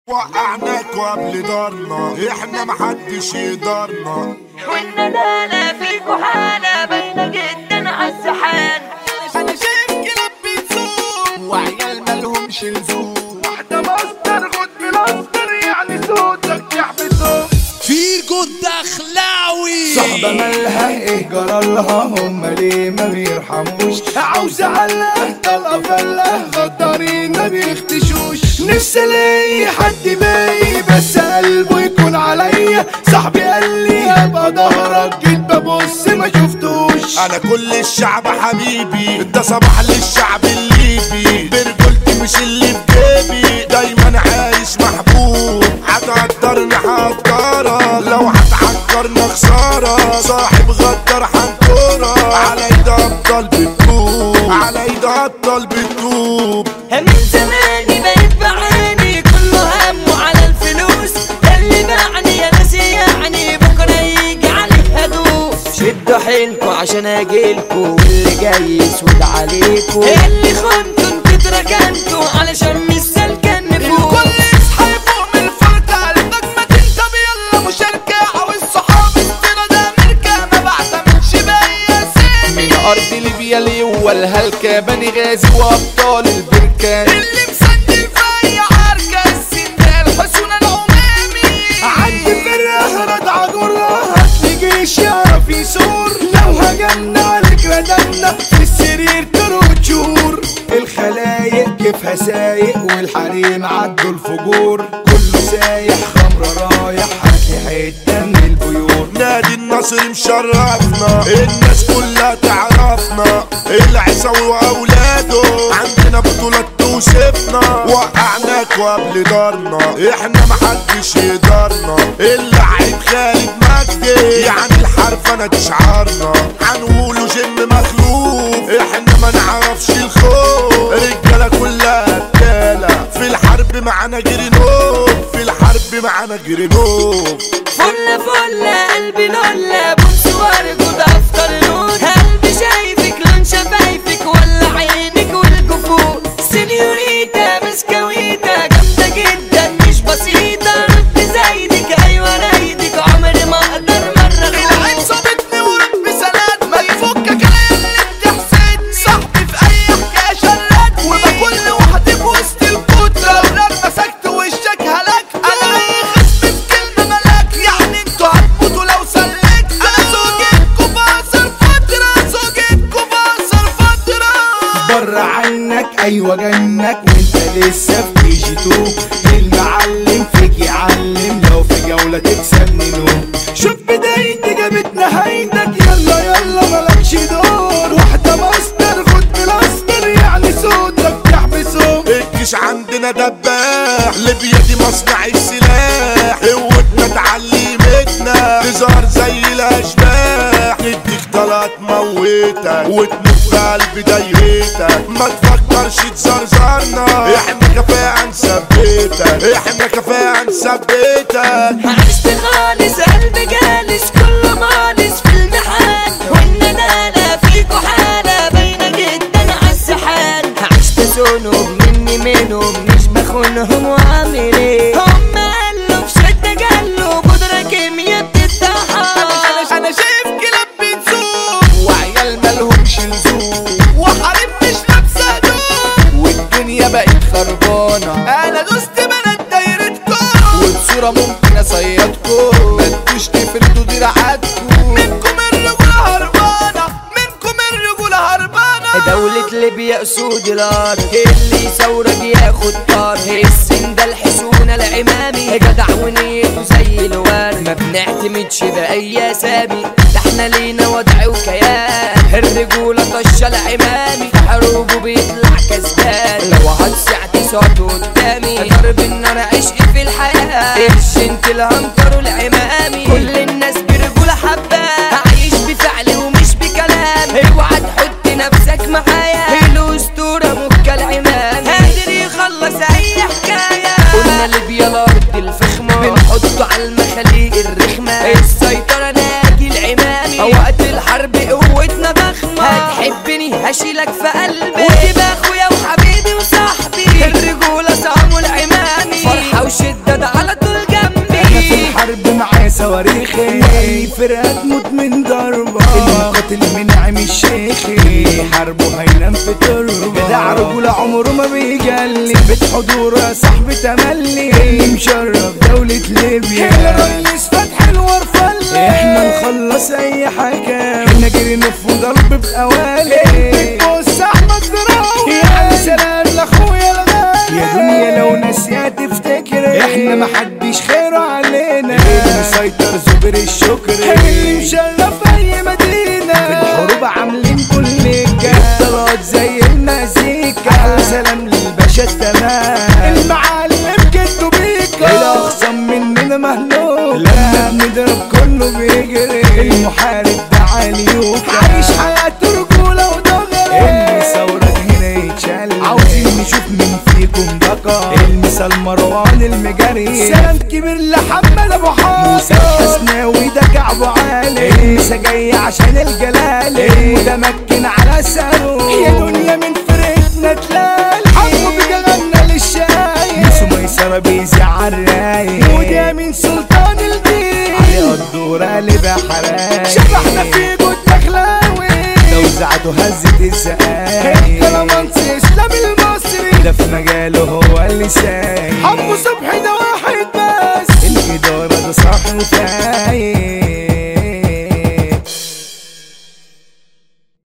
وقعناك قبل دارنا احنا محدش يقدرنا وإن لا لا فيكو حالة باينة جدا عالسحان انا شايف كلاب بتسوق وعيال مالهمش لزوم واحدة مصدر خد بلاستر يعني صوتك يحبسوه فيكو الدخلاوي صحبة مالها ايه جرالها هم ليه ما بيرحموش عاوز علقة طلقة فلة غدارين ما بيختشوش نفسي الاقي حد باقي بس قلبه يكون عليا صاحبي قال لي هبقى ظهرك جيت ببص ما شفتوش انا كل الشعب حبيبي ده صباح للشعب الليبي برجولتي مش اللي في جيبي دايما عايش محبوب هتقدرني هقدرك لو هتعكرنا خسارة صاحب غدار هنكرك على ايد ابطال بتدوب على ايد ابطال بتدوب من زماني بقيت بعاني كله همه على الفلوس اللي باعني يا ناس يعني بكرة يجي عليه هدوس شدوا حيلكوا عشان اجيلكوا واللي جاي يسود عليكوا اللي خنتوا انتوا اتركنتوا علشان مش سالكة النفوس الكل يصحى يفوق من الفرقة قلبك ما تنتب يلا مشاركة عاوز صحاب السنة ده أمريكا ما بعتمدش بأي أسامي من أرض ليبيا ليوا الهلكة بني غازي وأبطال البركان اللي مسجل في أي عركة السندال حسون العمامي عندي فرقة ردعة جرة هاتلي جيش يعرف يسور لو هجمنا عليك ردمنا في السرير تروح شهور الخلايق كيفها سايق والحريم عدوا الفجور كله سايح خمرة رايح هاتلي حتة من البيور نادي النصر مشرفنا الناس كلها تعرفنا العيساوي واولاده عندنا بطولات توصفنا وقعناك قبل دارنا احنا محدش يقدرنا اللعيب خالد مجدي يعني الحرف انا تشعرنا هنقوله جيم مخلوف احنا ما نعرفش الخوف رجاله كلها رجاله في الحرب معانا جرينوف في الحرب معانا جرينوف فل فل قلبي لولا بص وارجو ده افطر نور قلبي شايفك لون شفايفك ولا عينك والجفون سينيوريتا بسكويتا جامدة جدا مش بسيطة رد زايدك ايوه رايدك عمري ما اقدر مرة العين أخون. صابتني ورب سلاد ما يفكك انا اللي بتحسد صاحبي في اي حكايه شرد وبكل وحدي في وسط القدره ولما مسكت وشك هلكت انا اي خصم في كلمه ملاك يعني انتوا هتموتوا لو سلكت انا زوجتكوا بقصر فتره زوجتكوا بقصر فتره بره عنك ايوه جنك وانت لسه في كي جي تو المعلم فيك يعلم لو في جوله تكسبني نوم شوف بدايتي جابت نهايتك يلا يلا مالكش دور واحده ماستر خد بلاستر يعني صوتك تحبسه الجيش عندنا دباح ليبيا دي مصنع السلاح قوتنا تعلمتنا تظهر زي الاشباح نديك طلعت موتك وتموت في قلب دايرتك ما تفكرش تزرزرنا احنا كفاءة نثبتك احنا كفاءة نثبتك عشت خالص قلبي جالس كله مالس في المحال وان انا لا فيكو حالة باينة جدا عالسحال عشت سنوب مني منهم مش بخونهم وعامل ايه هم قالوا في شدة قالوا بودرة كيميا بتتطحن انا شايف كلاب بتسوق وعيال مالهمش لزوم وحريم مش لابسه هدوم والدنيا بقت خربانه انا دوست بنات دايرتكم وبصوره ممكن اصيدكم ما انتوش تفردوا دراعاتكم منكم الرجوله هربانه منكم الرجوله هربانه دولة ليبيا اسود الارض اللي يثورك ياخد طار السن ده الحسونة العمامي جدع ونيته زي الورد ما بنعتمدش بأي اسامي ده احنا لينا وضع وكيان الرجولة طشة العمامي في حروبه بيطلع كسبان لو هتسع تسعد قدامي ضرب النار عشق في الحياة الشنت الهنكر العمامي كل الناس برجولة حباه عايش بفعل ومش بكلام اوعى تحط نفسك معايا الاسطورة مكة العمام قادر يخلص اي حكاية قلنا ليبيا الارض الفخمة بنحطه على المخاليق الرخمة السيطرة ناجي العمامي وقت الحرب قوتنا ضخمة هتحبني هشيلك في قلبي وتبقى اخويا وحبيبي وصاحبي الرجولة صاموا العمامي فرحة وشدة صواريخي فرقة تموت من ضربة المقاتل من عم الشيخي حربه هينام في تربة جدع رجولة عمره ما بيجلي ثابت حضوره يا صاحبي تملي اللي مشرف دولة ليبيا الرئيس فتحي الورفلي احنا نخلص اي حاجة احنا جري نف ضرب بأوالي بص احمد دراوي يا سلام لاخويا الغالي يا دنيا لو ناسية تفتكر احنا محدش خير علينا مسيطر زبر الشكر اللي مشرف اي مدينة في الحروب عاملين كل الطلعات زي المزيكا احلى سلام للباشا التمام المعلم كدوا بيكا الاخصم مننا مهلوك لما بنضرب كله بيجري المحارب ده عليوكا عايش حياته رجولة ودغري المثورة هنا يتشل عاوزين نشوف مين فيكم بقى المثال مروان المجري سلام كبير لحمد ابو حامد موسى الحسناوي ده كعبه عالي المسا جاي عشان الجلالي متمكن على سارو يا دنيا من فرقتنا تلالي حبه بجغلنا للشاي نسو ميسرة بيزع الرايق وده من سلطان الدين علي الدورة اللي بحرايق شبحنا في جود دخلاوي توزعته هزت الزقايق الكلامانسي اسلام المصري ده في مجاله هو اللي سايق حمو صبحي ده واحد بس الإدارة ده صاحب فايق